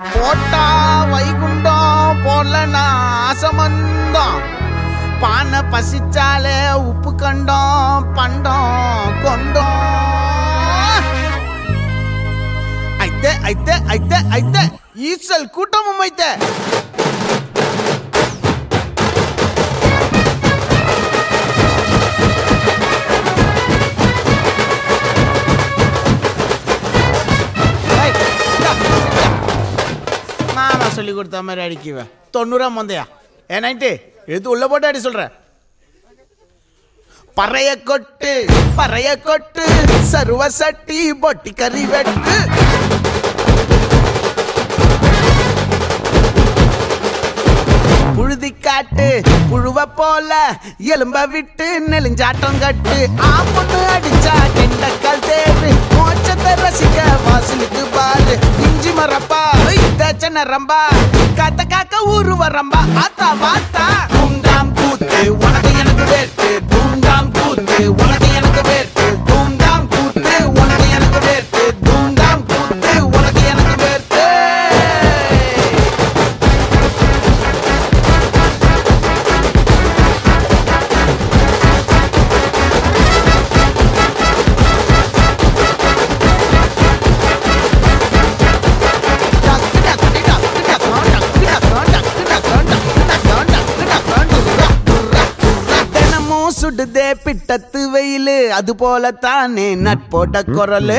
போட்டா வைகுண்டம் போடலனா ஆசமந்தம் பானை பசிச்சாலே உப்பு கண்டோம் பண்டம் கொண்டோம் అయితే అయితే అయితే అయితే ఈసల్ కుటుంబం అయితే ஏய், இந்தா, இந்தா. நானா சொல்லி கொடுத்த மாதிரி அடிக்குவேன் தொண்ணூறா மந்தையா ஏனாயிட்டு எது உள்ள போட்டு அடி சொல்ற பறைய கொட்டு பறைய கொட்டு சருவ சட்டி பொட்டி கறி வெட்டு புழுதி காட்டு புழுவ போல எலும்ப விட்டு நெலிஞ்சாட்டம் கட்டு ஆம்பொண்ணு அடிச்சா கெண்டக்கால் தேரு மோச்சத்தை ரசிக்க வாசலுக்கு பாரு இஞ்சி மரப்பா தேச்ச நரம்பா காத்த காக்க ஊரு வரம்பா ஆத்தா வாத்தா தூண்டாம் கூத்து உனக்கு எனக்கு வேட்டு தூண்டாம் கூத்து உனக்கு எனக்கு வேட்டு தூண்டாம் கூத்து உனக்கு எனக்கு வேட்டு தூண்டாம் கூத்து உனக்கு எனக்கு வேட்டு தினமும் சுடுதே பிட்டத்து வெயிலு அது போல தானே நட்போட குரலு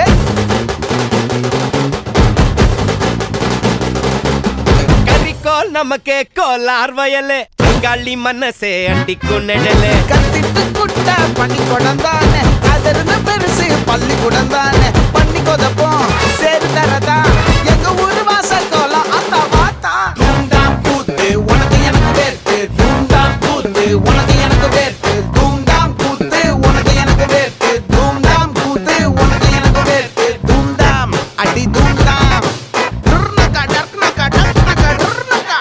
கரிக்கோல் நமக்கு கோலார் வயலு அங்காளி மனசே அண்டிக்கும் நிழலு கத்திட்டு குட்ட பண்ணி கொடந்தானே அதிர்ந்து பெருசு பள்ளி குடந்தானே பண்ணி கொதப்போம் சேரு தரதா எங்க ஊரு வாசல் கோலம் அத்தா வாத்தா தூண்டாம் கூத்து உனக்கு எனக்கு வேட்டு தூண்டாம் கூத்து உனக்கு எனக்கு வேட்டு தூண்டாம் கூத்து உனக்கு எனக்கு வேட்டு தூண்டாம் கூத்து உனக்கு எனக்கு வேட்டு தூண்டாம் அடி தூண்டாம் டுர்னக்கா டர்னக்கா டர்னக்கா டுர்னக்கா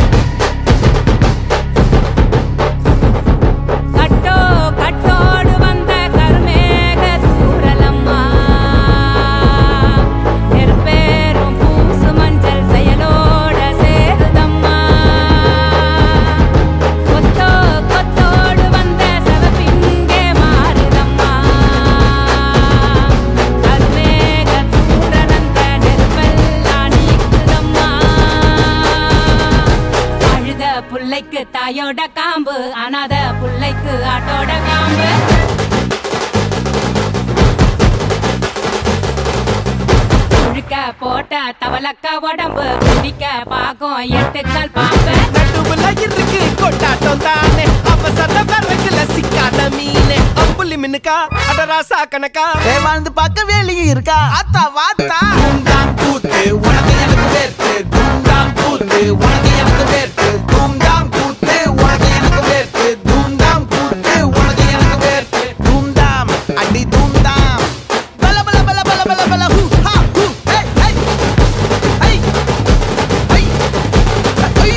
கட்டோ கட்டோடு வந்த கருமேக சூரலம்மா நெருப்பேரும் பூசு மஞ்சள் செயலோட சேருதம்மா கொத்தோ கொத்தோடு வந்த சவப்பிங்கே மாறுதம்மா கருமேக சூரனந்த நெருப்பெல்லாம் நீக்குதம்மா அழுத புள்ளைக்கு தாயோட காம்பு அனாத புள்ளைக்கு ஆட்டோட காம்பு முழுக்க போட்ட தவளக்க உடம்பு குடிக்க பாகம் எட்டுக்கால் பாம்பு நடுவுல இருக்கு கொண்டாட்டம் தானே அவசர வரகுல சிக்காத மீனே அம்புலி மின்னுக்கா அடராசா கணக்கா ஏ வாழ்ந்து பார்க்க வேலையும் இருக்கா அத்தா வாத்தா தூண்டாம் கூத்து உனக்கு எனக்கு வேர்த்து தூண்டாம் கூத்து உனக்கு எனக்கு வேர்த்து தூண்டாம் கூத்து உனக்கு எனக்கு வேர்த்து தூண்டாம் கூத்து உனக்கு எனக்கு வேர்த்து தூண்டாம் அடி தூண்டாம் பல பல பல பல பல பல ஹூ ஹா ஹூ ஹே ஹே ஹை ஹை ஹை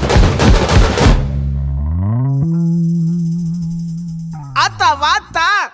ஆத்தா வாத்தா